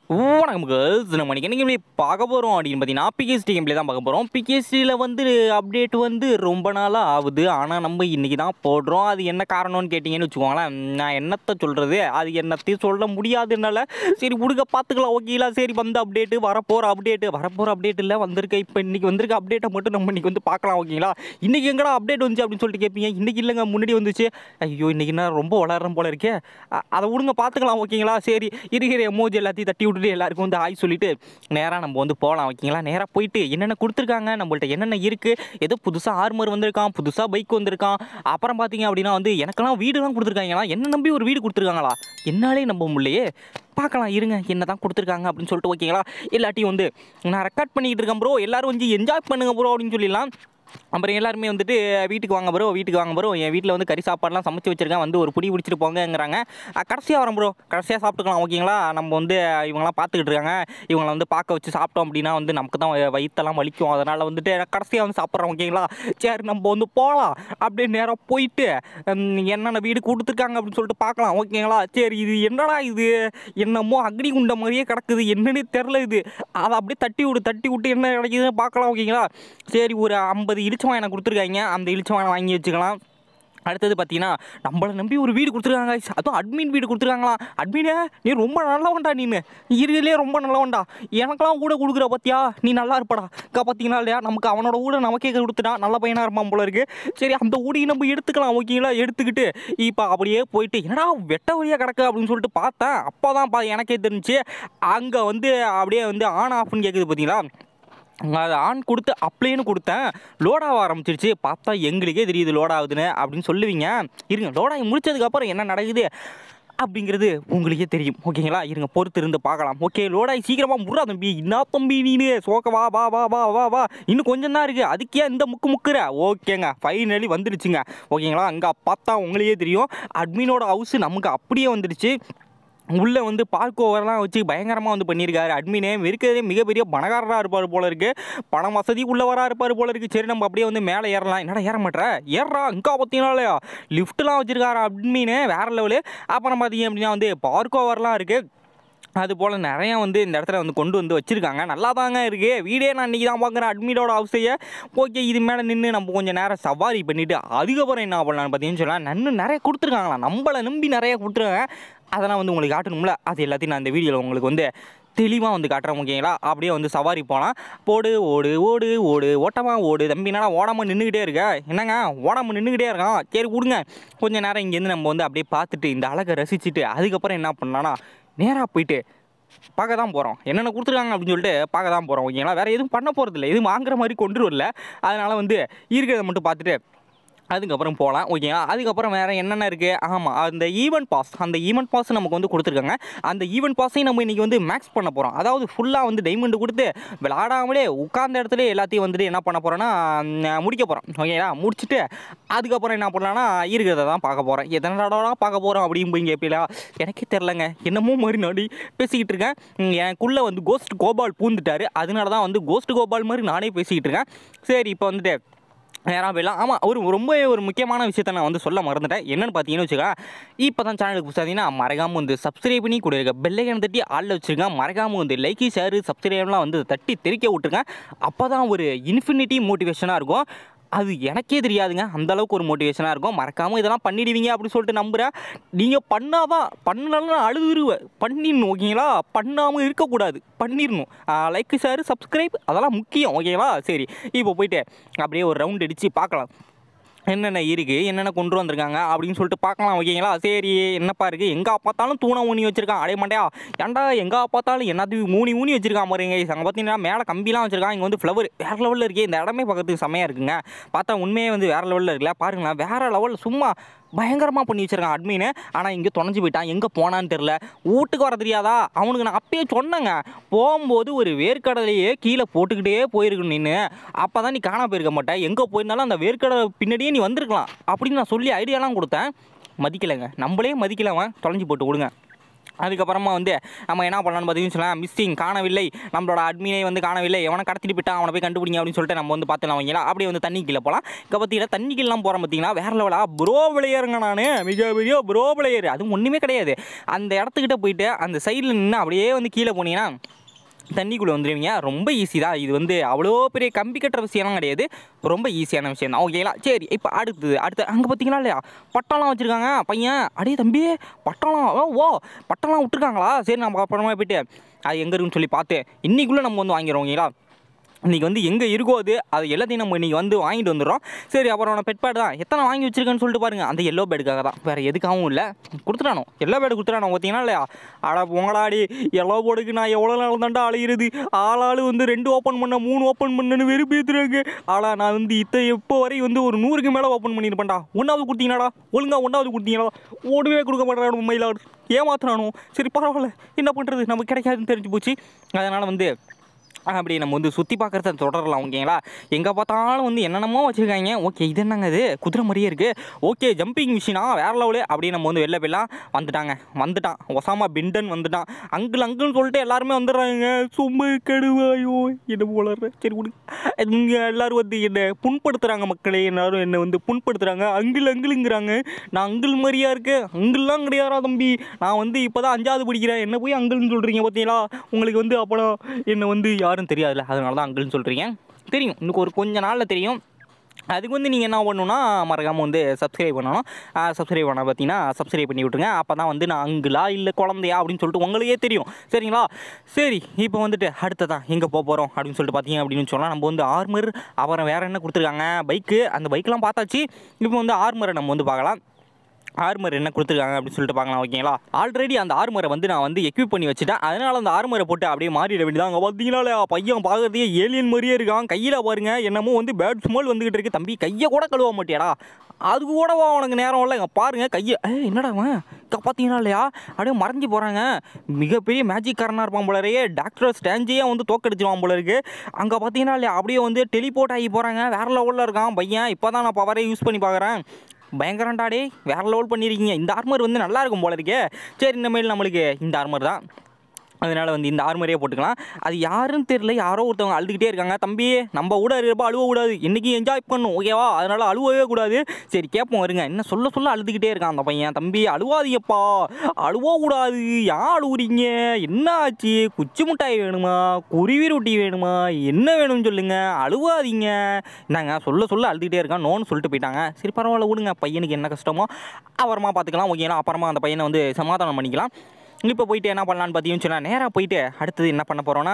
வணக்கம் கேர்ள்ஸ் நம்ம இன்னைக்கு என்ன game பார்க்க போகிறோம் அப்படின்னு பார்த்தீங்கன்னா பிகேஎஸ்டி கேம்ல தான் பார்க்க போகிறோம் பிகேஎஸ்டியில் வந்து அப்டேட் வந்து ரொம்ப நாளாக ஆகுது ஆனால் நம்ம இன்றைக்கி தான் போடுறோம் அது என்ன காரணம்னு கேட்டிங்கன்னு வச்சுக்கோங்களேன் நான் என்னத்தை சொல்கிறது அது என்னத்தையும் சொல்ல முடியாதுனால சரி விடுங்க பார்த்துக்கலாம் ஓகேங்களா சரி வந்த அப்டேட்டு வரப்போகிற அப்டேட்டு வரப்போகிற அப்டேட் இல்லை வந்திருக்க இப்போ இன்றைக்கி வந்திருக்க அப்டேட்டை மட்டும் நம்ம இன்றைக்கி வந்து பார்க்கலாம் ஓகேங்களா இன்றைக்கி எங்கடா அப்டேட் வந்துச்சு அப்படின்னு சொல்லிட்டு கேட்பீங்க இன்றைக்கி இல்லைங்க முன்னாடி வந்துச்சு ஐயோ இன்றைக்கி நான் ரொம்ப வளர்றேன் போல இருக்கே அ- அதை விடுங்க பார்த்துக்கலாம் ஓகேங்களா சரி இருக்கிற எமோஜி எல்லாத்தையும் தட்டி விட்டுட்டு எல்லாருக்கும் வந்து ஆய் சொல்லிட்டு நேராக நம்ம வந்து போகலாம் ஓகேங்களா நேராக போயிட்டு என்னென்ன கொடுத்துருக்காங்க நம்மள்ட்ட என்னென்ன இருக்குது ஏதோ புதுசாக ஆர்மர் வந்திருக்கான் புதுசாக பைக் வந்திருக்கான் அப்புறம் பார்த்தீங்க அப்படின்னா வந்து எனக்கெல்லாம் வீடுலாம் கொடுத்துருக்காங்களா என்ன நம்பி ஒரு வீடு கொடுத்துருக்காங்களா என்னாலே நம்ப முடியலையே பார்க்கலாம் இருங்க என்ன தான் கொடுத்துருக்காங்க அப்படின்னு சொல்லிட்டு ஓகேங்களா எல்லாத்தையும் வந்து நான் ரெக்கார்ட் பண்ணிக்கிட்டு இருக்கேன் ப்ரோ எல்லாரும் வந்து என்ஜாய் பண்ணுங்க ப்ரோ அப்படின்னு சொல்லிடலாம் அப்புறம் எல்லாருமே வந்துட்டு வீட்டுக்கு வாங்க ப்ரோ வீட்டுக்கு வாங்க ப்ரோ என் வீட்டில் வந்து கறி சாப்பாடுலாம் சமைச்சு வச்சிருக்கேன் வந்து ஒரு புடி பிடிச்சிட்டு போங்கங்கிறாங்க கடைசியாக வரேன் ப்ரோ கடைசியாக சாப்பிட்டுக்கலாம் ஓகேங்களா நம்ம வந்து இவங்களாம் பார்த்துக்கிட்டு இருக்காங்க இவங்களை வந்து பார்க்க வச்சு சாப்பிட்டோம் அப்படின்னா வந்து நமக்கு தான் வ- வயித்தெல்லாம் வலிக்கும் அதனால் வந்துட்டு கடைசியாக வந்து சாப்பிட்றோம் ஓகேங்களா சரி நம்ம வந்து போகலாம் அப்படியே நேராக போயிட்டு ஹம், என்னென்ன வீடு கொடுத்துருக்காங்க அப்படின்னு சொல்லிட்டு பார்க்கலாம் ஓகேங்களா சரி இது என்னடா இது என்னமோ அக்னி குண்ட மாதிரியே கிடக்குது என்னன்னே தெரில இது அதை அப்படியே தட்டி விடு தட்டி விட்டு என்ன கிடைக்குதுன்னு பார்க்கலாம் ஓகேங்களா சரி ஒரு ஐம்பது இளிச்சம் எனக்கு கொடுத்துருக்காங்க அந்த இளிச்சம் வாங்கி வச்சுக்கலாம் அடுத்தது பார்த்தீங்கன்னா நம்மளை நம்பி ஒரு வீடு கொடுத்துருக்காங்க guys. அதுவும் அட்மின் வீடு கொடுத்துருக்காங்களாம் அட்மினே நீ ரொம்ப நல்லவன்டா நீ இருக்கிறதுலே ரொம்ப நல்லவன்டா எனக்கெல்லாம் கூட கொடுக்குற பார்த்தியா நீ நல்லா இருப்படா அக்கா பார்த்தீங்கன்னா இல்லையா நமக்கு அவனோட ஊட நமக்கே கொடுத்துட்டான் நல்ல பையனாக இருப்பான் போல இருக்கு சரி அந்த ஊடையும் நம்ம எடுத்துக்கலாம் ஓகேங்களா எடுத்துக்கிட்டு இப்போ அப்படியே போயிட்டு என்னடா வெட்ட வழியாக கிடக்கு அப்படின்னு சொல்லிட்டு பார்த்தேன் அப்போ தான் பா எனக்கே தெரிஞ்சுச்சு அங்கே வந்து அப்படியே வந்து ஆன் ஆஃப்னு கேட்குது பார்த்தீங்களா அது ஆன் கொடுத்து அப்ளைன்னு கொடுத்தேன் லோட் ஆக ஆரம்பிச்சிருச்சு பார்த்தா எங்களுக்கே தெரியுது லோட் ஆகுதுன்னு அப்படின்னு சொல்லுவீங்க இருங்க லோட் ஆகி முடிச்சதுக்கப்புறம் என்ன நடக்குது அப்படிங்கிறது உங்களுக்கே தெரியும் ஓகேங்களா இருங்க பொறுத்து இருந்து பார்க்கலாம் ஓகே லோடாகி சீக்கிரமாக முறா தம்பி என்ன தம்பி நீனு சோக்க வா வா வா வா வா வா இன்னும் கொஞ்சம் தான் இருக்குது அதுக்கே இந்த முக்கு முக்குற ஓகேங்க ஃபைனலி வந்துடுச்சுங்க ஓகேங்களா அங்கே பார்த்தா உங்களுக்கே தெரியும் அட்மினோட ஹவுஸ் நமக்கு அப்படியே வந்துடுச்சு உள்ளே வந்து பார்க் ஓவர்லாம் வச்சு பயங்கரமாக வந்து பண்ணியிருக்காரு அட்மினே இருக்கிறதே மிகப்பெரிய பணக்காரராக இருப்பார் போல இருக்கு பணம் வசதி உள்ளவராக இருப்பார் போல இருக்கு சரி நம்ம அப்படியே வந்து மேலே ஏறலாம் என்னடா ஏற மாட்டேற ஏறா இங்கா பார்த்தீங்கனாலையா லிஃப்ட்லாம் வச்சிருக்காரு அட்மினே வேற லெவலு அப்புறம் பார்த்தீங்க அப்படின்னா வந்து பார்க் ஓவர்லாம் இருக்குது அது போல் நிறையா வந்து இந்த இடத்துல வந்து கொண்டு வந்து வச்சுருக்காங்க நல்லா தாங்க இருக்குது வீடே நான் இன்றைக்கி தான் பார்க்குறேன் அட்மிட்டோட அவசிய ஓகே இது மேலே நின்று நம்ம கொஞ்சம் நேரம் சவாரி பண்ணிவிட்டு அதுக்கப்புறம் என்ன பண்ணலாம்னு பார்த்தீங்கன்னு சொன்னால் நன்னு நிறைய கொடுத்துருக்காங்களா நம்மளை நம்பி நிறைய கொடுத்துருக்காங்க அதெல்லாம் வந்து உங்களுக்கு காட்டணும்ல அது எல்லாத்தையும் நான் இந்த வீடியோவில் உங்களுக்கு வந்து தெளிவாக வந்து காட்டுறேன் ஓகேங்களா அப்படியே வந்து சவாரி போகலாம் போடு ஓடு ஓடு ஓடு ஓட்டமா ஓடு தம்பி என்னடா ஓடாமல் நின்றுக்கிட்டே இருக்க என்னங்க ஓடாமல் நின்றுக்கிட்டே இருக்கான் சரி கொடுங்க கொஞ்சம் நேரம் இங்கேருந்து நம்ம வந்து அப்படியே பார்த்துட்டு இந்த அழகை ரசிச்சுட்டு அதுக்கப்புறம் என்ன பண்ணலாம்னா நேராக போயிட்டு பார்க்க தான் போகிறோம் என்னென்ன கொடுத்துருக்காங்க அப்படின்னு சொல்லிட்டு பார்க்க தான் போகிறோம் ஓகேங்களா வேறு எதுவும் பண்ண போகிறதில்ல எதுவும் வாங்குற மாதிரி கொண்டு வரல அதனால் வந்து இருக்கிறத மட்டும் பார்த்துட்டு அதுக்கப்புறம் போகலாம் ஓகேங்களா அதுக்கப்புறம் வேறு என்னென்ன இருக்குது ஆமாம் அந்த ஈவெண்ட் பாஸ் அந்த ஈவெண்ட் பாஸ் நமக்கு வந்து கொடுத்துருக்காங்க அந்த ஈவெண்ட் பாஸையும் நம்ம இன்றைக்கி வந்து மேக்ஸ் பண்ண போகிறோம் அதாவது ஃபுல்லாக வந்து டைமண்ட் கொடுத்து விளாடாமலே உட்கார்ந்த இடத்துல எல்லாத்தையும் வந்துட்டு என்ன பண்ண போகிறோன்னா முடிக்க போகிறோம் ஓகேங்களா முடிச்சுட்டு அதுக்கப்புறம் என்ன பண்ணலாம்னா இருக்கிறத தான் பார்க்க போகிறேன் எத்தனை தடவை பார்க்க போகிறோம் அப்படின்னு போய் கேட்பீங்களா எனக்கே தெரிலங்க என்னமோ மாதிரி நாடி பேசிக்கிட்டு இருக்கேன் ம், எனக்குள்ளே வந்து கோஸ்ட் கோபால் பூந்துட்டாரு அதனால தான் வந்து கோஸ்ட் கோபால் மாதிரி நானே பேசிக்கிட்டு இருக்கேன் சரி இப்போ வந்துட்டு நேராக போயிடலாம் ஆமாம் ஒரு ரொம்ப ஒரு முக்கியமான விஷயத்தை நான் வந்து சொல்ல மறந்துட்டேன் என்னென்னு பார்த்தீங்கன்னு வச்சுக்கா இப்போ தான் சேனலுக்கு புதுசாதீங்கன்னா மறக்காமல் வந்து சப்ஸ்கிரைப் பண்ணி கூட இருக்க பெல்லைக்கன் தட்டி ஆளில் வச்சுருக்கேன் மறக்காமல் வந்து லைக் ஷேர் சப்ஸ்கிரைப்லாம் வந்து தட்டி தெரிக்க விட்ருக்கேன் அப்போ தான் ஒரு இன்ஃபினிட்டி மோட்டிவேஷனாக இருக்கும் அது எனக்கே தெரியாதுங்க அந்த அளவுக்கு ஒரு மோட்டிவேஷனாக இருக்கும் மறக்காமல் இதெல்லாம் பண்ணிடுவீங்க அப்படின்னு சொல்லிட்டு நம்புகிறேன் நீங்கள் பண்ணாதான் பண்ணலாம் நான் அழுதுருவேன் பண்ணிடணும் ஓகேங்களா பண்ணாமல் இருக்கக்கூடாது பண்ணிடணும் லைக் ஷேர் சப்ஸ்கிரைப் அதெல்லாம் முக்கியம் ஓகேங்களா சரி இப்போ போயிட்டு அப்படியே ஒரு ரவுண்ட் அடித்து பார்க்கலாம் என்னென்ன இருக்குது என்னென்ன கொண்டு வந்திருக்காங்க அப்படின்னு சொல்லிட்டு பார்க்கலாம் ஓகேங்களா சரி என்னப்பா இருக்குது எங்கே பார்த்தாலும் தூணை ஊனி வச்சிருக்கான் அடைய மாட்டியா ஏன்டா எங்கே பார்த்தாலும் என்னத்தையும் ஊனி ஊனி வச்சிருக்கான் பாருங்க அங்கே பார்த்தீங்கன்னா மேலே கம்பிலாம் வச்சிருக்கான் இங்கே வந்து ஃப்ளவர் வேறு லெவலில் இருக்கே இந்த இடமே பார்க்கறதுக்கு செமையாக இருக்குங்க பார்த்தா உண்மையே வந்து வேறு லெவலில் இருக்குல்ல பாருங்களேன் வேறு லெவலில் சும்மா பயங்கரமாக பண்ணி வச்சிருக்கான் அட்மின் ஆனால் இங்கே தொலைஞ்சு போயிட்டான் எங்கே போனான்னு தெரில வீட்டுக்கு வர தெரியாதா அவனுக்கு நான் அப்பயே சொன்னேங்க போகும்போது ஒரு வேர்க்கடலையே கீழே போட்டுக்கிட்டே போயிருக்கணும் நின்று அப்போ தான் நீ காணாம போயிருக்க மாட்டேன் எங்கே போயிருந்தாலும் அந்த வேர்க்கடலை பின்னாடியே நீ வந்திருக்கலாம் அப்படின்னு நான் சொல்லி ஐடியாலாம் கொடுத்தேன் மதிக்கலைங்க நம்மளே மதிக்கலவன் தொலைஞ்சு போட்டு விடுங்க அதுக்கப்புறமா வந்து நம்ம என்ன பண்ணலாம்னு பார்த்தீங்கன்னு சொன்னால் மிஸ்ஸிங் காணவில்லை நம்மளோட அட்மினை வந்து காணவில்லை எவனை கடத்திட்டு போயிட்டான் அவனை போய் கண்டுபிடிங்க அப்படின்னு சொல்லிட்டு நம்ம வந்து பார்த்துலாம் வைங்களா அப்படியே வந்து தண்ணி கீழே போகலாம் இப்போ பார்த்தீங்கன்னா தண்ணி கீழலாம் போகிறோம் பார்த்தீங்கன்னா வேற லெவலா ப்ரோ பிளேயருங்க நான் மிகப்பெரிய ப்ரோ பிளேயர் அது ஒன்றுமே கிடையாது அந்த இடத்துக்கிட்ட போயிட்டு அந்த சைடில் நின்று அப்படியே வந்து கீழே போனீங்கன்னா தண்ணிக்குள்ளே வந்துடுவீங்க ரொம்ப ஈஸி தான் இது வந்து அவ்வளோ பெரிய கம்பி கட்டுற விஷயம்லாம் கிடையாது ரொம்ப ஈஸியான விஷயம் தான் ஓகேங்களா சரி இப்போ அடுத்தது அடுத்து அங்கே பார்த்தீங்களா இல்லையா பட்டம்லாம் வச்சுருக்காங்க பையன் அடே தம்பி பட்டம்லாம் ஓ ஓ பட்டம்லாம் விட்டுருக்காங்களா சரி நம்ம அப்புறமா போயிட்டு அது எங்கே இருக்குன்னு சொல்லி பார்த்து இன்றைக்குள்ளே நம்ம வந்து வாங்கிடுவோம் ஓகேங்களா இன்றைக்கி வந்து எங்கே இருக்கோ அது அது எல்லாத்தையும் நம்ம இன்றைக்கி வந்து வாங்கிட்டு வந்துடுறோம் சரி அப்புறம் நான் பெட் பேட் தான் எத்தனை வாங்கி வச்சிருக்கேன்னு சொல்லிட்டு பாருங்க அந்த எல்லோ பேடுக்காக தான் வேறு எதுக்காகவும் இல்லை கொடுத்துட்டானோ எல்லோ பேடு கொடுத்துட்டானோ பார்த்தீங்கன்னா இல்லையா அட பொங்கலாடி எல்லோ போர்டுக்கு நான் எவ்வளோ நாள் தாண்டா அலையிறது ஆளாளு வந்து ரெண்டு ஓப்பன் பண்ண மூணு ஓப்பன் பண்ணனு வெறுப்பேற்றுறாங்க ஆளா நான் வந்து இத்த எப்போ வரை வந்து ஒரு நூறுக்கு மேலே ஓப்பன் பண்ணியிருப்பேன்டா ஒன்றாவது கொடுத்தீங்களாடா ஒழுங்கா ஒன்றாவது கொடுத்தீங்களா ஓடவே கொடுக்க மாட்டேறானு மயிலாடு ஏமாத்துறானோ சரி பரவாயில்ல என்ன பண்ணுறது நமக்கு கிடைக்காதுன்னு தெரிஞ்சு போச்சு அதனால் வந்து அப்படி நம்ம வந்து சுற்றி பார்க்குறத தொடரலாம் ஓகேங்களா எங்கே பார்த்தாலும் வந்து என்னென்னமோ வச்சுருக்காங்க ஓகே இது என்னங்க இது குதிரை மாதிரியே இருக்குது ஓகே ஜம்பிங் மிஷினா வேற லெவலு அப்படியே நம்ம வந்து வெளில போயெல்லாம் வந்துட்டாங்க வந்துட்டான் ஒசாமா பிண்டன் வந்துட்டான் அங்கிள் அங்கிள்னு சொல்லிட்டு எல்லாருமே வந்துடுறாங்க சும்மா கடுவாயோ என்ன போல சரி விடு இங்கே எல்லாரும் வந்து என்னை புண்படுத்துகிறாங்க மக்களே எல்லாரும் என்னை வந்து புண்படுத்துகிறாங்க அங்கிள் அங்கிளுங்கிறாங்க நான் அங்கிள் மாதிரியா இருக்கேன் அங்கிள்லாம் கிடையாதா தம்பி நான் வந்து இப்போ தான் அஞ்சாவது படிக்கிறேன் என்ன போய் அங்கிள்னு சொல்கிறீங்க பார்த்தீங்களா உங்களுக்கு வந்து அப்போ என்னை வந்து யாரும் தெரியாதுல்ல அதனால தான் அங்கிள்னு சொல்கிறீங்க தெரியும் இன்னும் ஒரு கொஞ்ச நாளில் தெரியும் அதுக்கு வந்து நீங்கள் என்ன பண்ணணும்னா மறக்காமல் வந்து சப்ஸ்கிரைப் பண்ணணும் சப்ஸ்கிரைப் பண்ண பார்த்தீங்கன்னா சப்ஸ்கிரைப் பண்ணி விட்ருங்க அப்போ தான் வந்து நான் அங்குலா இல்லை குழந்தையா அப்படின்னு சொல்லிட்டு உங்களுக்கே தெரியும் சரிங்களா சரி இப்போ வந்துட்டு அடுத்ததான் எங்கே போக போகிறோம் அப்படின்னு சொல்லிட்டு பார்த்தீங்க அப்படின்னு சொன்னால் நம்ம வந்து ஆர்மர் அப்புறம் வேறு என்ன கொடுத்துருக்காங்க பைக்கு அந்த பைக்கெலாம் பார்த்தாச்சு இப்போ வந்து ஆர்மரை நம்ம வந்து பார்க்கலாம் ஆர்மர் என்ன கொடுத்துருக்காங்க அப்படின்னு சொல்லிட்டு பார்க்கலாம் ஓகேங்களா ஆல்ரெடி அந்த ஆர்மரை வந்து நான் வந்து எக்யூப் பண்ணி வச்சுட்டேன் அதனால அந்த ஆர்மரை போட்டு அப்படியே மாறிட வேண்டியதான் அங்கே பார்த்தீங்களா பையன் பார்க்கறதுக்கே ஏலியன் மாதிரியே இருக்கான் கையில் பாருங்க என்னமோ வந்து பேட் ஸ்மால் வந்துகிட்டு இருக்கு தம்பி கையை கூட கழுவ மாட்டியாடா அது கூடவா உனக்கு நேரம் இல்லை இங்கே பாருங்க கையை ஏய் என்னடா அவன் இங்கே பார்த்தீங்களா இல்லையா அப்படியே மறைஞ்சு போகிறாங்க மிகப்பெரிய மேஜிக்காரனாக இருப்பான் போலரையே டாக்டர் ஸ்டாஞ்சையே வந்து தோக்கடிச்சிருவான் போல இருக்கு அங்கே பார்த்தீங்கன்னா இல்லையா அப்படியே வந்து டெலிபோர்ட் ஆகி போகிறாங்க வேற லெவலில் இருக்கான் பையன் இப்போ தான் நான் பவரே யூஸ் பண்ணி பார்க்குறேன் பயங்கரண்டா டே வேற லெவல் பண்ணியிருக்கீங்க இந்த ஆர்மர் வந்து நல்லா இருக்கும் போல இருக்கே சரி இனிமேல் நம்மளுக்கு இந்த ஆர்மர் தான் அதனால் வந்து இந்த ஆர்மரே போட்டுக்கலாம் அது யாருன்னு தெரியல யாரோ ஒருத்தவங்க அழுதுகிட்டே இருக்காங்க தம்பி நம்ம கூட இருப்பா அழுவ கூடாது இன்றைக்கி என்ஜாய் பண்ணும் ஓகேவா அதனால் அழுவவே கூடாது சரி கேட்போம் வருங்க என்ன சொல்ல சொல்ல அழுதுகிட்டே இருக்கான் அந்த பையன் தம்பி அழுவாதீங்கப்பா அழுவ கூடாது ஏன் அழுவுறீங்க என்ன ஆச்சு குச்சி மிட்டாய் வேணுமா குருவி ரொட்டி வேணுமா என்ன வேணும்னு சொல்லுங்க அழுவாதீங்க என்னங்க சொல்ல சொல்ல அழுதுகிட்டே இருக்கான் நோன்னு சொல்லிட்டு போயிட்டாங்க சரி பரவாயில்ல விடுங்க பையனுக்கு என்ன கஷ்டமோ அப்புறமா பார்த்துக்கலாம் ஓகேங்களா அப்புறமா அந்த பையனை வந்து சமாதானம் பண்ணிக்கலாம் இப்போ போயிட்டு என்ன பண்ணலான்னு பார்த்தீங்கன்னு சொன்னால் நேராக போயிட்டு அடுத்தது என்ன பண்ண போகிறோன்னா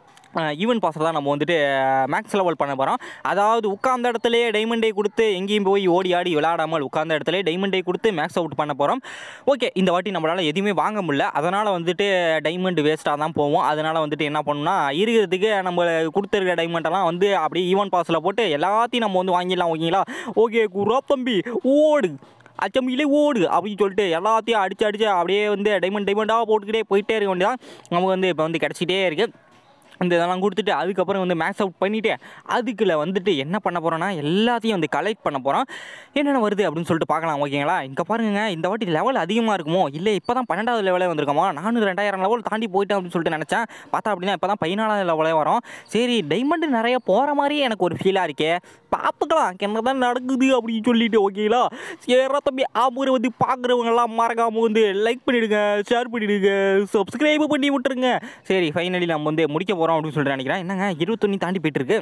ஈவன் பாஸில் தான் நம்ம வந்துட்டு மேக்ஸ் லெவல் பண்ண போகிறோம் அதாவது உட்கார்ந்த இடத்துலையே டைமண்டை கொடுத்து எங்கேயும் போய் ஓடி ஆடி விளையாடாமல் உட்கார்ந்த இடத்துல டைமண்டை கொடுத்து மேக்ஸ் அவுட் பண்ண போகிறோம் ஓகே இந்த வாட்டி நம்மளால் எதுவுமே வாங்க முடியல அதனால் வந்துட்டு டைமண்ட் வேஸ்ட்டாக தான் போவோம் அதனால் வந்துட்டு என்ன பண்ணணும்னா இருக்கிறதுக்கு நம்ம கொடுத்துருக்க டைமண்டெல்லாம் வந்து அப்படியே ஈவன் பாஸில் போட்டு எல்லாத்தையும் நம்ம வந்து வாங்கிடலாம் ஓகேங்களா ஓகே குரா தம்பி ஓடு அச்சம்பியிலே ஓடு அப்படின்னு சொல்லிட்டு எல்லாத்தையும் அடிச்சு அடிச்சு அப்படியே வந்து டைமண்ட் டைமண்டாக போட்டுக்கிட்டே போயிட்டே இருக்க வேண்டியதான் நமக்கு வந்து இப்போ வந்து கிடச்சிட்டே இருக்குது இந்த இதெல்லாம் கொடுத்துட்டு அதுக்கப்புறம் வந்து மேக்ஸ் அவுட் பண்ணிவிட்டு அதுக்குள்ள வந்துட்டு என்ன பண்ண போகிறோன்னா எல்லாத்தையும் வந்து கலெக்ட் பண்ண போகிறோம் என்னென்ன வருது அப்படின்னு சொல்லிட்டு பார்க்கலாம் ஓகேங்களா இங்கே பாருங்க இந்த வாட்டி லெவல் அதிகமாக இருக்குமோ இல்லை இப்போ தான் பன்னெண்டாவது லெவலே வந்திருக்கோமா நானும் ரெண்டாயிரம் லெவல் தாண்டி போயிட்டேன் அப்படின்னு சொல்லிட்டு நினச்சேன் பார்த்தா அப்படின்னா இப்போ தான் பதினாலாவது லெவலே வரும் சரி டைமண்டு நிறைய போகிற மாதிரியே எனக்கு ஒரு ஃபீலாக இருக்கே பார்த்துக்கலாம் என்ன தான் நடக்குது அப்படின்னு சொல்லிட்டு ஓகேங்களா சரி தம்பி ஆமூரை வந்து பார்க்குறவங்கலாம் மறக்காமல் வந்து லைக் பண்ணிவிடுங்க ஷேர் பண்ணிவிடுங்க சப்ஸ்கிரைப் பண்ணி விட்டுருங்க சரி ஃபைனலி நம்ம வந்து முடிக்க போகிறோம் அப்படின்னு சொல்லிட்டு நினைக்கிறேன் என்னங்க இருபத்தொன்னு தாண்டி போயிட்டுருக்கு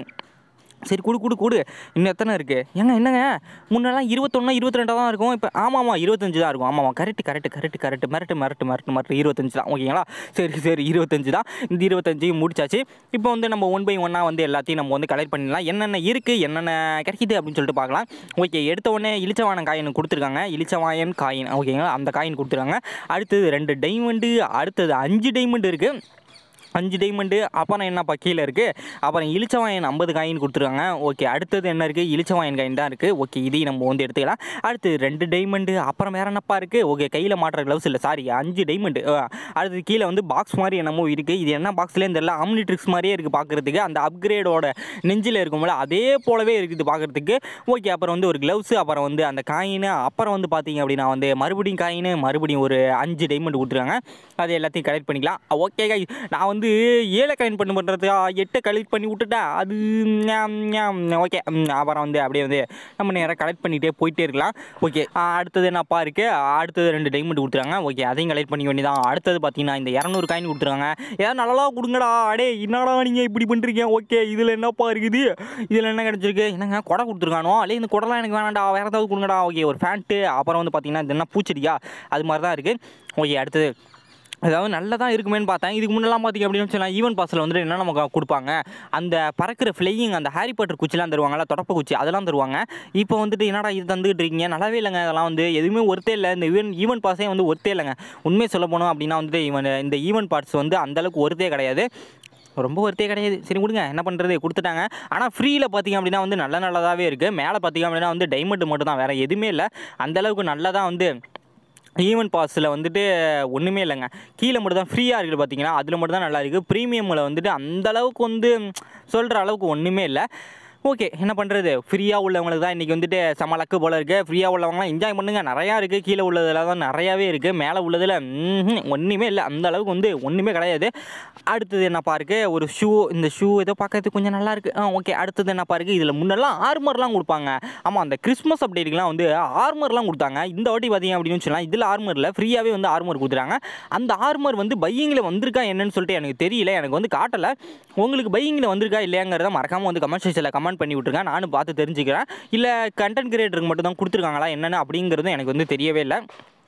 சரி கொடு கொடு கொடு இன்னும் எத்தனை இருக்குது ஏங்க என்னங்க முன்னெல்லாம் இருபத்தொன்னா இருபத்தி ரெண்டாக தான் இருக்கும் இப்போ ஆமாம்மா இருபத்தஞ்சு தான் இருக்கும் ஆமாம்மா கரெக்ட் கரெக்ட் கரெக்ட் கரெக்ட் மிரட்டு மிரட்டு மிரட்டு மிரட்டு இருபத்தஞ்சு தான் ஓகேங்களா சரி சரி இருபத்தஞ்சு தான் இந்த இருபத்தஞ்சையும் முடிச்சாச்சு இப்போ வந்து நம்ம ஒன் பை ஒன்னாக வந்து எல்லாத்தையும் நம்ம வந்து கலெக்ட் பண்ணிடலாம் என்னென்ன இருக்குது என்னென்ன கிடைக்குது அப்படின்னு சொல்லிட்டு பார்க்கலாம் ஓகே எடுத்த உடனே இளிச்சவாயன் காயின் கொடுத்துருக்காங்க இளிச்சவாயன் காயின் ஓகேங்களா அந்த காயின் கொடுத்துருக்காங்க அடுத்தது ரெண்டு டைமண்டு அடுத்தது அஞ்சு டைமண்ட் இருக்குது அஞ்சு டைமண்டு அப்புறம் என்னப்பா கீழே இருக்குது அப்புறம் இளிச்சவாயன் ஐம்பது காயின் கொடுத்துருக்காங்க ஓகே அடுத்தது என்ன இருக்குது இளிச்சவாயன் காயின் தான் இருக்குது ஓகே இதையும் நம்ம வந்து எடுத்துக்கலாம் அடுத்து ரெண்டு டைமண்டு அப்புறம் வேறு என்னப்பா இருக்குது ஓகே கையில் மாட்டுற க்ளவுஸ் இல்லை சாரி அஞ்சு டைமண்டு அடுத்து கீழே வந்து பாக்ஸ் மாதிரி என்னமோ இருக்குது இது என்ன பாக்ஸ்லேயும் தெரியல ஆம்னிட்ரிக்ஸ் மாதிரியே இருக்குது பார்க்குறதுக்கு அந்த அப்கிரேடோட நெஞ்சில் இருக்கும்ல அதே போலவே இருக்குது பார்க்குறதுக்கு ஓகே அப்புறம் வந்து ஒரு க்ளவுஸு அப்புறம் வந்து அந்த காயின் அப்புறம் வந்து பார்த்தீங்க அப்படின்னா வந்து மறுபடியும் காயின் மறுபடியும் ஒரு அஞ்சு டைமண்ட் கொடுத்துருக்காங்க அது எல்லாத்தையும் கலெக்ட் பண்ணிக்கலாம் ஓகே guys. நான் வந்து ஏழை கலெக்ட் பண்ணி பண்ணுறதுக்கா எட்டை கலெக்ட் பண்ணி விட்டுட்டேன் அது ஓகே அப்புறம் வந்து அப்படியே வந்து நம்ம நேராக கலெக்ட் பண்ணிகிட்டே போயிட்டே இருக்கலாம் ஓகே அடுத்தது என்னப்பா இருக்குது அடுத்தது ரெண்டு டைமண்ட் கொடுத்துருக்காங்க ஓகே அதையும் கலெக்ட் பண்ணிக்க வேண்டியதான் அடுத்தது பார்த்தீங்கன்னா இந்த இரநூறு காயின் கொடுத்துருக்காங்க ஏதாவது நல்லா கொடுங்கடா அடே என்னடா நீங்கள் இப்படி பண்ணுறீங்க ஓகே இதில் என்னப்பா இருக்குது இதில் என்ன கிடச்சிருக்கு என்னங்க கொடை கொடுத்துருக்கானோ அல்லே இந்த கொடைலாம் எனக்கு வேணாம்டா வேறு ஏதாவது கொடுங்கடா ஓகே ஒரு ஃபேண்ட்டு அப்புறம் வந்து பார்த்தீங்கன்னா இது என்ன பூச்செடியா அது மாதிரி தான் இருக்குது ஓகே அடுத்தது அதாவது நல்லதாக இருக்குமேன்னு பார்த்தேன் இதுக்கு முன்னெல்லாம் பார்த்தீங்க அப்படின்னு சொல்லலாம் ஈவன் பாஸில் வந்துட்டு என்ன நமக்கு கொடுப்பாங்க அந்த பறக்கிற ஃப்ளையிங் அந்த ஹாரி பாட்டர் குச்சிலாம் தருவாங்கல்ல தொடப்ப குச்சி அதெல்லாம் தருவாங்க இப்போ வந்துட்டு என்னடா இது தந்துகிட்டு இருக்கீங்க நல்லாவே இல்லைங்க அதெல்லாம் வந்து எதுவுமே ஒருத்தே இல்லை இந்த ஈவன் ஈவன் பாஸே வந்து ஒருத்தே இல்லைங்க உண்மையை சொல்ல போனோம் அப்படின்னா வந்துட்டு இவன் இந்த ஈவன் பார்ட்ஸ் வந்து அந்தளவுக்கு ஒருத்தே கிடையாது ரொம்ப ஒருத்தே கிடையாது சரி கொடுங்க என்ன பண்ணுறது கொடுத்துட்டாங்க ஆனால் ஃப்ரீயில் பார்த்தீங்க அப்படின்னா வந்து நல்ல நல்லதாகவே இருக்குது மேலே பார்த்தீங்க அப்படின்னா வந்து டைமண்ட் மட்டும் தான் வேறு எதுவுமே இல்லை அந்தளவுக்கு நல்லதாக வந்து ஈவன் பாஸில் வந்துட்டு ஒன்றுமே இல்லைங்க கீழே மட்டும் தான் ஃப்ரீயாக இருக்குது பார்த்தீங்கன்னா அதில் மட்டும் தான் நல்லா இருக்குது ப்ரீமியமில் வந்துட்டு அந்த அளவுக்கு வந்து சொல்கிற அளவுக்கு ஒன்றுமே இல்லை ஓகே என்ன பண்ணுறது ஃப்ரீயாக உள்ளவங்களுக்கு தான் இன்றைக்கி வந்துட்டு செம லக்கு போல் இருக்குது ஃப்ரீயாக உள்ளவங்களாம் என்ஜாய் பண்ணுங்கள் நிறையா இருக்குது கீழே உள்ளதில் தான் நிறையாவே இருக்குது மேலே உள்ளதில் ம்ஹும், ஒன்றுமே இல்லை அந்த அளவுக்கு வந்து ஒன்றுமே கிடையாது அடுத்தது என்னப்பா இருக்குது ஒரு ஷூ இந்த ஷூ ஏதோ பார்க்கறதுக்கு கொஞ்சம் நல்லா இருக்குது ஆ ஓகே அடுத்தது என்னப்பா இருக்குது இதில் முன்னெல்லாம் ஆர்மர்லாம் கொடுப்பாங்க ஆமாம் அந்த கிறிஸ்மஸ் அப்டேட்டுக்குலாம் வந்து ஆர்மர்லாம் கொடுத்தாங்க இந்த வாட்டி பார்த்தீங்க அப்படின்னு சொல்லலாம் இதில் ஆர்மரில் ஃப்ரீயாகவே வந்து ஆர்மர் கொடுத்துறாங்க அந்த ஆர்மர் வந்து பையிங்கில் வந்திருக்கா என்னன்னு சொல்லிட்டு எனக்கு தெரியல எனக்கு வந்து காட்டலை உங்களுக்கு பையிங்கில் வந்திருக்கா இல்லையாங்கிறத மறக்காமல் வந்து கமெண்ட் செக்ஷனில் கமெண்ட் பண்ணி விட்ருங்க நானும் பார்த்து தெரிஞ்சுக்கிறேன் இல்லை கண்டென்ட் கிரியேட்டருக்கு மட்டும் தான் கொடுத்துருக்காங்களா என்னென்னு அப்படிங்கிறது எனக்கு வந்து தெரியவே இல்லை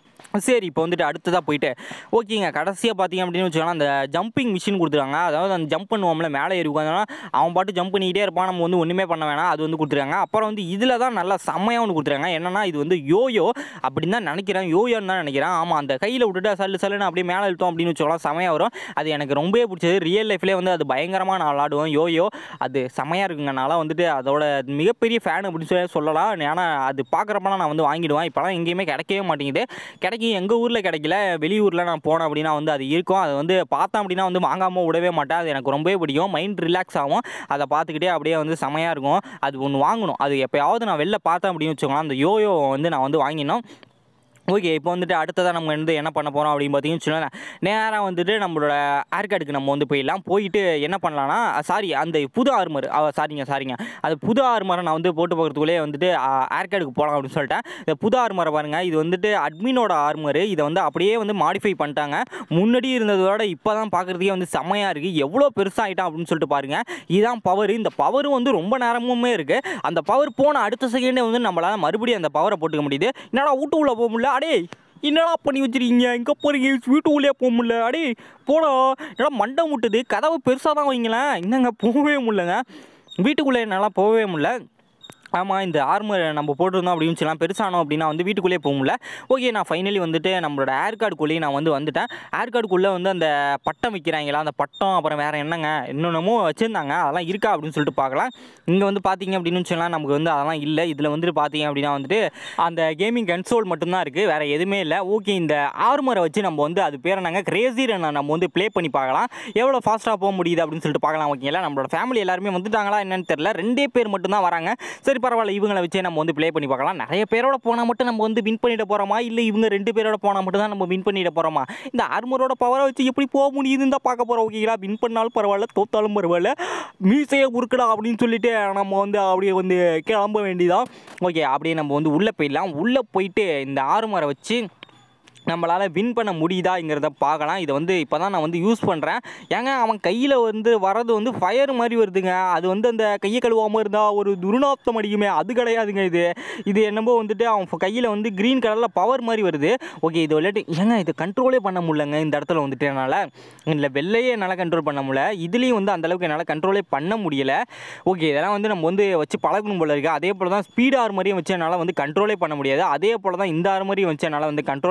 சரி இப்போ வந்துட்டு அடுத்ததாக போயிட்டு ஓகேங்க கடைசியாக பார்த்தீங்க அப்படின்னு வச்சுக்கலாம் அந்த ஜம்பிங் மிஷின் கொடுத்துருக்காங்க அதாவது அந்த ஜம்ப் பண்ணுவோம்ல மேலே ஏறி உட்காந்தோம்னா அவன் பாட்டு ஜம்ப் பண்ணிக்கிட்டே இருப்பான் நம்ம வந்து ஒன்றுமே பண்ண வேணாம் அது வந்து கொடுத்துருக்காங்க அப்புறம் வந்து இதில் தான் நல்லா செம்மையாக ஒன்று கொடுத்துருக்காங்க என்னன்னா இது வந்து யோயோ அப்படின்னு தான் நினைக்கிறேன் யோயோன்னு தான் நினைக்கிறேன் ஆமாம் அந்த கையில் விட்டுட்டு சல்லு சல்லுன்னு அப்படியே மேலே இழுத்தோம் அப்படின்னு வச்சுக்கலாம் செமையாக வரும் அது எனக்கு ரொம்பவே பிடிச்சது ரியல் லைஃப்லேயே வந்து அது பயங்கரமாக நான் விளாடுவேன் யோயோ அது செமையாக இருக்குங்க நான்லாம் வந்துட்டு அதோட மிகப்பெரிய ஃபேன் அப்படின்னு சொல்லி சொல்லலாம் ஏன்னா அது பார்க்குறப்பலாம் நான் வந்து வாங்கிடுவேன் இப்போலாம் எங்கேயுமே கிடைக்கவே மாட்டேங்குது கிடைக்கும் எங்கள் ஊரில் கிடைக்கல வெளியூரில் நான் போனேன் அப்படின்னா வந்து அது இருக்கும் அதை வந்து பார்த்தேன் அப்படின்னா வந்து வாங்காமல் விடவே மாட்டேன் அது எனக்கு ரொம்பவே பிடிக்கும் மைண்ட் ரிலாக்ஸ் ஆகும் அதை பார்த்துக்கிட்டே அப்படியே வந்து செமையாக இருக்கும் அது ஒன்று வாங்கணும் அது எப்போயாவது நான் வெளில பார்த்தேன் அப்படின்னு வச்சுக்கோங்களேன் அந்த யோயோ வந்து நான் வந்து வாங்கினோம் ஓகே இப்போ வந்துட்டு அடுத்ததாக நம்ம வந்து என்ன பண்ண போகிறோம் அப்படின்னு பார்த்தீங்கன்னு வச்சுக்கோங்களேன் நேராக வந்துட்டு நம்மளோட ஏர்கார்டுக்கு நம்ம வந்து போயிடலாம் போயிட்டு என்ன பண்ணலாம்னா சாரி அந்த புது ஆர்மர் சாரிங்க சாரிங்க அது புது ஆர்மரை நான் வந்து போட்டு போகிறதுக்குள்ளே வந்துட்டு ஏர்கார்டுக்கு போகலாம் அப்படின்னு சொல்லிட்டேன் இந்த புது ஆர்மரை பாருங்கள் இது வந்துட்டு அட்மினோட ஆர்மரு இதை வந்து அப்படியே வந்து மாடிஃபை பண்ணிட்டாங்க முன்னாடி இருந்ததோட இப்போ தான் பார்க்குறதுக்கே வந்து செம்மையாக இருக்குது எவ்வளோ பெருசாகிட்டான் அப்படின்னு சொல்லிட்டு பாருங்கள் இதுதான் பவர் இந்த பவரும் வந்து ரொம்ப நேரமுமே இருக்குது அந்த பவர் போன அடுத்த செகண்டே வந்து நம்மளால் மறுபடியும் அந்த பவரை போட்டுக்க முடியுது என்னடா வீட்டுக்குள்ளே போக முடியல அடே என்னடா பண்ணி வச்சிருக்கீங்க எங்கே போகிறீங்க வீட்டுக்குள்ளேயே போக முடியல அடே போடா என்னடா மண்டை முட்டுது கதவு பெருசாக தான் வைங்களேன் என்னங்க போகவே முடியலங்க வீட்டுக்குள்ளே என்னால் போகவே முடியல ஆமாம் இந்த ஆர்மர் நம்ம போட்டிருந்தோம் அப்படின்னு சொல்லலாம் பெருசானோம் அப்படின்னா வந்து வீட்டுக்குள்ளேயே போக முடியல ஓகே நான் ஃபைனலி வந்துட்டு நம்மளோட ஏர் கார்டுக்குள்ளேயே நான் வந்து வந்துட்டேன் ஏர் கார்டுக்குள்ளே வந்து அந்த பட்டம் வைக்கிறாங்களா அந்த பட்டம் அப்புறம் வேறு என்னங்க இன்னொன்னமோ வச்சுருந்தாங்க அதெல்லாம் இருக்கா அப்படின்னு சொல்லிட்டு பார்க்கலாம் இங்கே வந்து பார்த்தீங்க அப்படின்னு சொல்லலாம் நமக்கு வந்து அதெல்லாம் இல்லை இதில் வந்துட்டு பார்த்தீங்க அப்படின்னா வந்துட்டு அந்த கேமிங் கன்சோல் மட்டும்தான் இருக்குது வேறு எதுவுமே இல்லை ஓகே இந்த ஆர்மரை வச்சு நம்ம வந்து அது பேர் என்னங்க கிரேசி ரன் நம்ம வந்து ப்ளே பண்ணி பார்க்கலாம் எவ்வளோ ஃபாஸ்ட்டாக போக முடியுது அப்படின்னு சொல்லிட்டு பார்க்கலாம் ஓகேங்களா நம்மளோட ஃபேமிலி எல்லாருமே வந்துட்டாங்களா என்னன்னு தெரியல ரெண்டே பேர் மட்டும்தான் வராங்க சரி பரவாயில்ல இவங்களை வச்சே நம்ம வந்து ப்ளே பண்ணி பார்க்கலாம் நிறைய பேரோட போனால் மட்டும் நம்ம வந்து வின் பண்ணிட போகிறோமா இல்லை இவங்க ரெண்டு பேரோட போனால் மட்டும் தான் நம்ம வின் பண்ணிட போகிறோமா இந்த ஆர்மரோட பவரை வச்சு எப்படி போக முடியுதுன்னு தான் பார்க்க போகிறோம் ஓகேங்களா வின் பண்ணாலும் பரவாயில்ல தோத்தாலும் பரவாயில்ல மீசையை உருக்கடா அப்படின்னு சொல்லிட்டு நம்ம வந்து அப்படியே வந்து கிளம்ப வேண்டியதான் ஓகே அப்படியே நம்ம வந்து உள்ளே போயிடலாம் உள்ளே போயிட்டு இந்த ஆர்மரை வச்சு நம்மளால் வின் பண்ண முடியுதாங்கிறத பார்க்கலாம் இதை வந்து இப்போ தான் நான் வந்து யூஸ் பண்ணுறேன் ஏங்க அவன் கையில் வந்து வரது வந்து ஃபயர் மாதிரி வருதுங்க அது வந்து அந்த கையை கழுவாமல் இருந்தால் ஒரு துர்நாத்தம் அடிக்குமே அது கிடையாதுங்க இது இது என்னமோ வந்துட்டு அவன் கையில் வந்து க்ரீன் கலரில் பவர் மாதிரி வருது ஓகே இது விளையாட்டு ஏங்க இது கண்ட்ரோலே பண்ண முடியலங்க இந்த இடத்துல வந்துட்டு என்னால் இல்லை வெள்ளையே என்னால் கண்ட்ரோல் பண்ண முடியல இதுலேயும் வந்து அந்தளவுக்கு என்னால் கண்ட்ரோலே பண்ண முடியல ஓகே இதெல்லாம் வந்து நம்ம வந்து வச்சு பழகணும் போல இருக்குது அதே போல் தான் ஸ்பீட் ஆர்மரியும் வச்சு என்னால் வந்து கண்ட்ரோலே பண்ண முடியாது அதே போல் தான் இந்த ஆர்மரியும் வச்சு என்னால் வந்து கண்ட்ரோலே பண்ண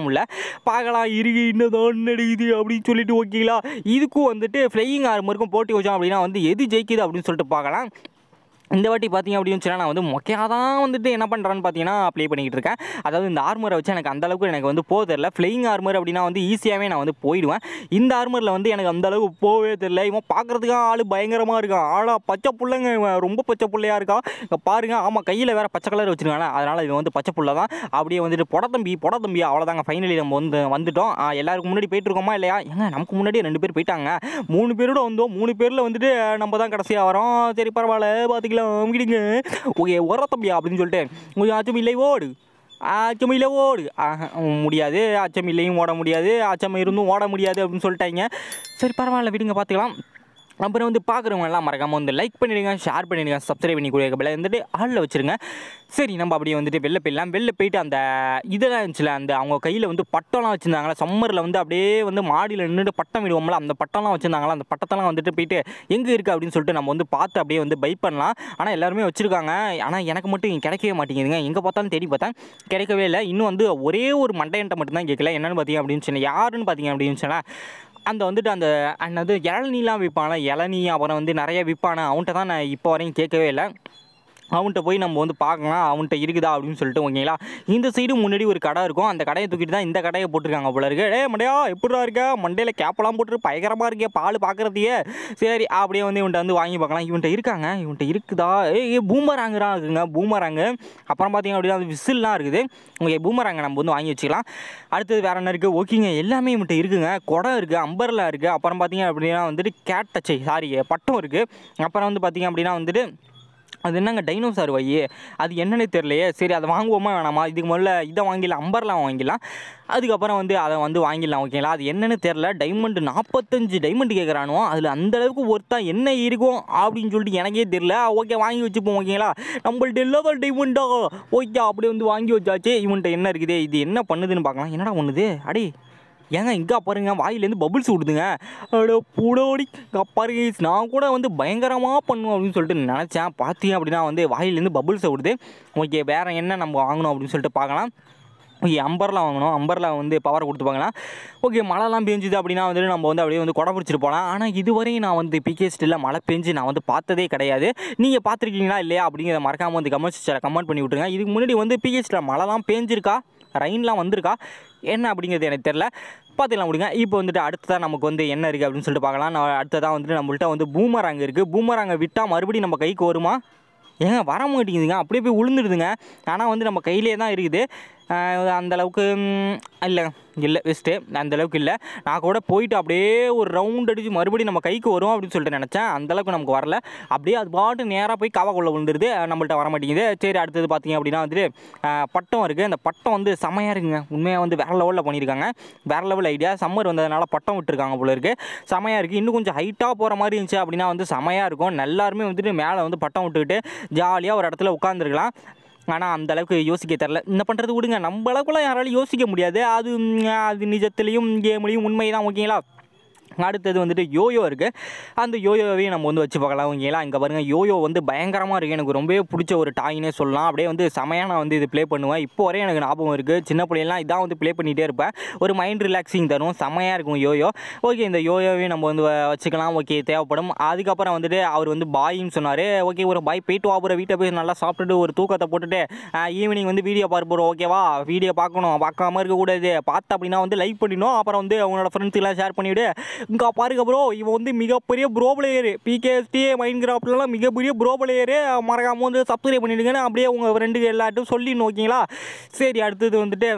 முடியல பார்க்கலாம் இருக்கு இன்னதான் நடக்குது அப்படின்னு சொல்லிட்டு ஓகேங்களா இதுக்கும் வந்துட்டு ஃப்ளையிங் ஆர்மருக்கும் போட்டி வச்சோம் அப்படின்னா வந்து எது ஜெயிக்குது அப்படின்னு சொல்லிட்டு பார்க்கலாம் இந்த வாட்டி பார்த்தீங்க அப்படின்னு சொன்னால் நான் வந்து மொக்கையாக தான் வந்துட்டு என்ன பண்ணுறேன்னு பார்த்தீங்கன்னா ப்ளே பண்ணிக்கிட்டு இருக்கேன் அதாவது இந்த ஆர்மரை வச்சு எனக்கு அந்த அளவுக்கு எனக்கு வந்து போக தெரில ஃப்ளையிங் ஆர்மர் அப்படின்னா வந்து ஈஸியாகவே நான் வந்து போயிடுவேன் இந்த ஆர்மரில் வந்து எனக்கு அந்த அளவுக்கு போகவே தெரில இவன் பார்க்குறதுக்கு ஆள் பயங்கரமாக இருக்கான் ஆளா பச்சை புள்ளைங்க இவன் ரொம்ப பச்சை புள்ளையாக இருக்கான் இங்கே பாருங்க ஆமாம் கையில் வேறு பச்சை கலர் வச்சுருக்காங்க அதனால் இவன் வந்து பச்சை புள்ள தான் அப்படியே வந்துட்டு பொட தம்பி பொட தம்பி அவ்வளோதாங்க ஃபைனலி நம்ம வந்து வந்துட்டோம் ஆ, எல்லாருக்கும் முன்னாடி போயிட்டு இருக்கோமா இல்லையா ஏங்க நமக்கு முன்னாடி ரெண்டு பேர் போயிட்டாங்க மூணு பேரோட வந்தோம் மூணு பேரில் வந்துட்டு நம்ம தான் கடைசியாக வரோம் சரி பரவாயில்ல பார்த்துக்கலாம் விடுங்க ஓகே ஒர தம்பியா அப்படின்னு சொல்லிட்டு கொஞ்சம் அச்சம் இல்லை ஓடு அச்சம் இல்லை ஓடு ஆஹா, முடியாது அச்சம் இல்லையும் ஓட முடியாது அச்சம் இருந்தும் ஓட முடியாது அப்படின்னு சொல்லிட்டாங்க சரி பரவாயில்ல விடுங்க பார்த்துக்கலாம் அப்புறம் வந்து பார்க்குறவங்க எல்லாம் மறக்காமல் வந்து லைக் பண்ணிடுங்க ஷேர் பண்ணிடுங்க சப்ஸ்கிரைப் பண்ணி கொடுக்க பிள்ளை வந்துட்டு ஆளில் வச்சுருங்க சரி நம்ம அப்படியே வந்துட்டு வெளில போயிடலாம் வெளில போயிட்டு அந்த இதெல்லாம் இருந்துச்சுல அந்த அவங்க கையில் வந்து பட்டம்லாம் வச்சுருந்தாங்களா சம்மரில் வந்து அப்படியே வந்து மாடியில் நின்றுட்டு பட்டம் விடுவோம்ல அந்த பட்டம்லாம் வச்சுருந்தாங்களா அந்த பட்டத்தெல்லாம் வந்துட்டு போயிட்டு எங்கே இருக்குது அப்படின்னு சொல்லிட்டு நம்ம வந்து பார்த்து அப்படியே வந்து பை பண்ணலாம் ஆனால் எல்லாருமே வச்சுருக்காங்க ஆனால் எனக்கு மட்டும் இங்க கிடைக்கவே மாட்டேங்குதுங்க எங்கே பார்த்தாலும் தேடி பார்த்தேன் கிடைக்கவே இல்லை இன்னும் வந்து ஒரே ஒரு மண்டையன்ட்ட மட்டும்தான் கேட்கல என்னென்னு பார்த்தீங்க அப்படின்னு சொன்னேன் யாருன்னு பார்த்தீங்க அப்படின்னு சொன்னால் அந்த வந்துட்டு அந்த என்னது இளநீலாம் விற்பான இளநீ அப்புறம் வந்து நிறைய விற்பான அவன்கிட்ட தான் நான் இப்போ வரையும் கேட்கவே இல்லை அவன்கிட்ட போய் நம்ம வந்து பார்க்கலாம் அவன்கிட்ட இருக்குதா அப்படின்னு சொல்லிட்டு ஓகேங்களா இந்த சைடு முன்னாடி ஒரு கடை இருக்கும் அந்த கடையை தூக்கிட்டு தான் இந்த கடையை போட்டிருக்காங்க போல இருக்கு டே மண்டையா எப்படிடா இருக்க மண்டையில் கேப்பெல்லாம் போட்டு பயங்கரமாக இருக்கே பால் பார்க்குறதையே சரி அப்படியே வந்து இவன்ட்ட வந்து வாங்கி பார்க்கலாம் இவன்ட்ட இருக்காங்க இவன்ட்ட இருக்குதா ஏ ஏ பூமராங்கரா இருக்குங்க பூமராங்கு அப்புறம் பார்த்தீங்க அப்படின்னா அது விசில்லாம் இருக்குது ஓகே பூமராங்க நம்ம வந்து வாங்கி வச்சுக்கலாம் அடுத்தது வேற என்ன இருக்குது ஓகேங்க எல்லாமே இவன்ட்ட இருக்குங்க குடம் இருக்குது அம்பர்லா இருக்குது அப்புறம் பார்த்தீங்க அப்படின்னா வந்துட்டு கேட் டச்சை சாரி பட்டம் இருக்குது அப்புறம் வந்து பார்த்தீங்க அப்படின்னா வந்துட்டு அது என்னங்க டைனோசார் வை அது என்னன்னே தெரியலையே சரி அதை வாங்குவோமா வேணாமா இதுக்கு முதல்ல இதை வாங்கிடலாம் அம்பர்லாம் வாங்கிடலாம் அதுக்கப்புறம் வந்து அதை வந்து வாங்கிடலாம் ஓகேங்களா அது என்னன்னு தெரில டைமண்ட் நாற்பத்தஞ்சு டைமண்ட் கேட்குறானோ அதில் அந்த அளவுக்கு ஒருத்தா என்ன இருக்கும் அப்படின்னு சொல்லிட்டு எனக்கே தெரில ஓகே வாங்கி வச்சுப்போம் ஓகேங்களா நம்மள்ட்ட இல்லாத டைமண்டா ஓகே அப்படியே வந்து வாங்கி வச்சாச்சு இவன்ட்ட என்ன இருக்குது இது என்ன பண்ணுதுன்னு பார்க்கலாம் என்னடா பண்ணுது அடே ஏங்க இங்கே பாருங்க வாயிலேருந்து பபுள்ஸ் விடுதுங்க அட பூடோடி இங்கே பாருங்க நான் கூட வந்து பயங்கரமாக பண்ணும் அப்படின்னு சொல்லிட்டு நினச்சேன் பார்த்தீங்க அப்படின்னா வந்து வாயிலேருந்து பபுள்ஸை விடுது ஓகே வேறு என்ன நம்ம வாங்கணும் அப்படின்னு சொல்லிட்டு பார்க்கலாம் ஓகே அம்பர்லாம் வாங்கணும் அம்பர்லா வந்து பவர் கொடுத்து பார்க்கலாம் ஓகே மழைலாம் பெஞ்சுது அப்படின்னா வந்துட்டு நம்ம வந்து அப்படியே வந்து கொடை பிடிச்சிட்டு போகலாம் ஆனால் இதுவரையும் நான் வந்து பிகே ஸ்டில்ல மழை பெஞ்சு நான் வந்து பார்த்ததே கிடையாது நீங்கள் பார்த்துருக்கீங்களா இல்லையா அப்படிங்கிறத மறக்காமல் வந்து கமெண்ட் செக்ஷனில் கமெண்ட் பண்ணி விட்ருங்க இதுக்கு முன்னாடி வந்து பிகே ஸ்டில் மழைலாம் பேஞ்சிருக்கா ரெயின்லாம் வந்திருக்கா என்ன அப்படிங்கிறது எனக்கு தெரில பார்த்துக்கலாம் விடுங்க இப்போ வந்துட்டு அடுத்ததான் நமக்கு வந்து என்ன இருக்குது அப்படின்னு சொல்லிட்டு பார்க்கலாம் நான் அடுத்ததான் வந்துட்டு நம்மள்ட்ட வந்து பூமராங்க இருக்குது பூமராங்க விட்டால் மறுபடியும் நம்ம கைக்கு வருமா ஏங்க வர மாட்டேங்குதுங்க அப்படியே போய் விழுந்துடுதுங்க ஆனால் வந்து நம்ம கையிலே தான் இருக்குது ஆஹ் அந்த அளவுக்கு ம், இல்லை இல்லை வெஸ்ட்டு அந்த அளவுக்கு இல்லை நான் கூட போயிட்டு அப்படியே ஒரு ரவுண்ட் அடித்து மறுபடியும் நம்ம கைக்கு வரும் அப்படின்னு சொல்லிட்டு நினச்சேன் அந்த அளவுக்கு நமக்கு வரல அப்படியே அது பாட்டு நேராக போய் காவாக்குள்ளே விழுந்துருது நம்மள்ட்ட வர மாட்டேங்குது சரி அடுத்தது பார்த்தீங்க அப்படின்னா வந்துட்டு ஆஹ் பட்டம் இருக்குது அந்த பட்டம் வந்து செமையாக இருக்குங்க உண்மையாக வந்து வேறு லெவலில் பண்ணியிருக்காங்க வேறு லெவல் ஐடியா சம்மர் வந்ததுனால பட்டம் விட்டுருக்காங்க போல இருக்குது செமையாக இருக்குது இன்னும் கொஞ்சம் ஹைட்டாக போகிற மாதிரி இருந்துச்சு அப்படின்னா வந்து செமையாக இருக்கும் எல்லாருமே வந்துட்டு மேலே வந்து பட்டம் விட்டுக்கிட்டு ஜாலியாக ஒரு இடத்துல உட்காந்துருக்கலாம் ஆனால் அந்த அளவுக்கு யோசிக்க தெரில இந்த பண்ணுறது விடுங்க நம்ம அளவுக்குலாம் யாராலும் யோசிக்க முடியாது அது ம், அது நிஜத்துலேயும் கேம்லேயும் உண்மை தான் ஓகேங்களா அடுத்தது வந்துட்டு யோயோ இருக்குது அந்த யோயோவையும் நம்ம வந்து வச்சு பார்க்கலாம் ஓகேங்களா இங்கே பாருங்கள் யோயோ வந்து பயங்கரமாக இருக்குது எனக்கு ரொம்பவே பிடிச்ச ஒரு டாயினே சொல்லலாம் அப்படியே வந்து செமையாக நான் வந்து இது ப்ளே பண்ணுவேன் இப்போ வரையும் எனக்கு ஞாபகம் இருக்குது சின்ன பிள்ளைலாம் இதான் வந்து ப்ளே பண்ணிகிட்டே இருப்பேன் ஒரு மைண்ட் ரிலாக்ஸிங் தரும் செமையாக இருக்கும் யோயோ ஓகே இந்த யோயோவையும் நம்ம வந்து வ- வச்சுக்கலாம் ஓகே தேவைப்படும் அதுக்கப்புறம் வந்துட்டு அவர் வந்து பாயின்னு சொன்னார் ஓகே ஒரு பாய் போயிட்டு வா போகிற வீட்டை போய் நல்லா சாப்பிட்டுட்டு ஒரு தூக்கத்தை போட்டுட்டு ஈவினிங் வந்து வீடியோ பார்க்க போகிறோம் ஓகேவா வீடியோ பார்க்கணும் பார்க்காம இருக்கக்கூடாது பார்த்து அப்படின்னா வந்து லைக் பண்ணிடணும் அப்புறம் வந்து அவனோட ஃப்ரெண்ட்ஸுக்கெல்லாம் ஷேர் பண்ணிவிடு இங்கே பாருங்க ப்ரோ இவன் வந்து மிகப்பெரிய ப்ரோ பிளேயரு பிகேஎஸ்டி மைண்ட் கிராஃப்ட்லாம் மிகப்பெரிய ப்ரோ பிளேயரு மறக்காமல் வந்து சப்ஸ்கிரைப் பண்ணிடுங்கன்னு அப்படியே உங்கள் ஃப்ரெண்டுக்கு எல்லாட்டும் சொல்லிடணும் ஓகேங்களா சரி அடுத்தது வந்துட்டு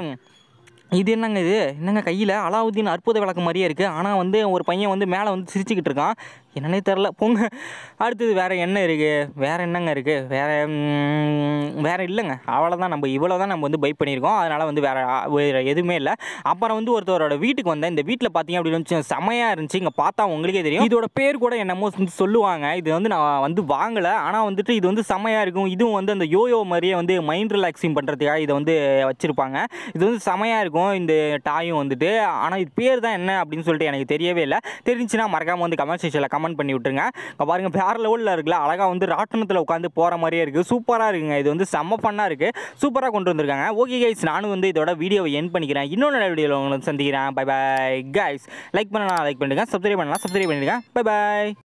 இது என்னங்க இது என்னங்க கையில் அலாவுதீன் அற்புத விளக்கு மாதிரியே இருக்குது ஆனால் வந்து ஒரு பையன் வந்து மேலே வந்து சிரிச்சுக்கிட்டு இருக்கான் என்னன்னே தெரில போங்க அடுத்தது வேறு என்ன இருக்குது வேறு என்னங்க இருக்குது வேறு வேறு இல்லைங்க அவ்வளோதான் நம்ம இவ்வளோ தான் நம்ம வந்து பை பண்ணியிருக்கோம் அதனால் வந்து வேறு வேறு எதுவுமே இல்லை அப்புறம் வந்து ஒருத்தரோட வீட்டுக்கு வந்தேன் இந்த வீட்டில் பார்த்தீங்க அப்படின்னு வச்சு செமையாக இருந்துச்சு இங்கே பார்த்தா உங்களுக்கே தெரியும் இதோட பேர் கூட என்னமோ வந்து சொல்லுவாங்க இது வந்து நான் வந்து வாங்கலை ஆனால் வந்துட்டு இது வந்து செமையாக இருக்கும் இதுவும் வந்து அந்த யோயோ மாதிரியே வந்து மைண்ட் ரிலாக்ஸிங் பண்ணுறதுக்காக இதை வந்து வச்சுருப்பாங்க இது வந்து செமையாக இருக்கும் இந்த டாயும் வந்துட்டு ஆனால் இது பேர் தான் என்ன அப்படின்னு சொல்லிட்டு எனக்கு தெரியவே இல்லை தெரிஞ்சுன்னா மறக்காமல் வந்து கமெண்ட் செக்ஷனில் கமெண்ட் கமெண்ட் பண்ணி விட்டுருங்க இங்க பாருங்க வேறு லெவலில் இருக்குல்ல அழகாக வந்து ராட்டனத்தில் உட்காந்து போகிற மாதிரியே இருக்குது சூப்பராக இருக்குங்க இது வந்து செம்ம ஃபன்னாக இருக்குது சூப்பராக கொண்டு வந்திருக்காங்க ஓகே கைஸ் நானும் வந்து இதோட வீடியோவை என் பண்ணிக்கிறேன் இன்னொன்று வீடியோவில் உங்களை சந்திக்கிறேன் பை பை கைஸ் லைக் பண்ணலாம் லைக் பண்ணுங்க சப்ஸ்கிரைப் பண்ணலாம் சப்ஸ்கிரைப் பண்ணிடுங்க பை பை